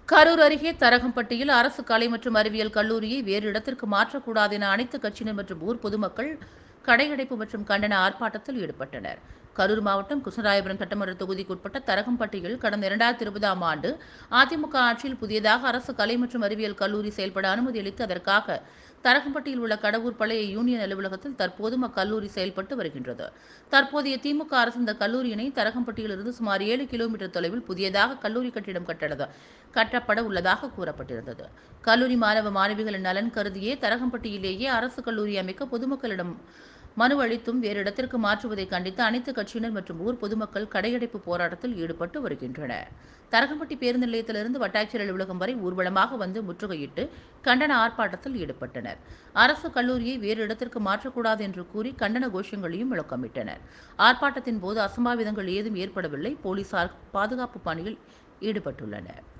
கரூர் அருகே தரகம்பட்டியில் அரசு கலை மற்றும் அறிவியல் கல்லூரியை வேறு இடத்திற்கு மாற்றக்கூடாது என அனைத்து கட்சியினர் மற்றும் ஊர் பொதுமக்கள் கடையடைப்பு மற்றும் கண்டன ஆர்ப்பாட்டத்தில் ஈடுபட்டனர் கரூர் மாவட்டம் கிருஷ்ணராயபுரம் சட்டமன்ற தொகுதிக்குட்பட்ட தரகம்பட்டியில் கடந்த இரண்டாயிரத்தி இருபதாம் ஆண்டு அதிமுக ஆட்சியில் புதியதாக அரசு கலை மற்றும் அறிவியல் கல்லூரி செயல்பட அனுமதி அளித்து அதற்காக தரகம்பட்டியில் உள்ள கடவூர் பழைய யூனியன் அலுவலகத்தில் தற்போதும் அக்கல்லூரி செயல்பட்டு வருகின்றது தற்போதைய திமுக அரசு இந்த கல்லூரியினை தரகம்பட்டியிலிருந்து சுமார் ஏழு கிலோமீட்டர் தொலைவில் புதியதாக கல்லூரி கட்டிடம் கட்டடது கட்டப்பட உள்ளதாக கூறப்பட்டிருந்தது கல்லூரி மாணவ மாணவிகளின் நலன் கருதியே தரகம்பட்டியிலேயே அரசு கல்லூரி அமைக்க பொதுமக்களிடம் மனு அளித்தும் வேறு இடத்திற்கு மாற்றுவதை கண்டித்து அனைத்து கட்சியினர் மற்றும் ஊர் பொதுமக்கள் கடையடைப்பு போராட்டத்தில் ஈடுபட்டு வருகின்றனர் தரகம்பட்டி பேருந்து நிலையத்திலிருந்து வட்டாட்சியர் அலுவலகம் வரை ஊர்வலமாக வந்து முற்றுகையிட்டு கண்டன ஆர்ப்பாட்டத்தில் ஈடுபட்டனர் அரசு கல்லூரியை வேறு இடத்திற்கு மாற்றக்கூடாது என்று கூறி கண்டன கோஷங்களையும் முழக்கமிட்டனர் ஆர்ப்பாட்டத்தின் போது அசம்பாவிதங்கள் ஏதும் ஏற்படவில்லை போலீசார் பாதுகாப்பு பணியில் ஈடுபட்டுள்ளனர்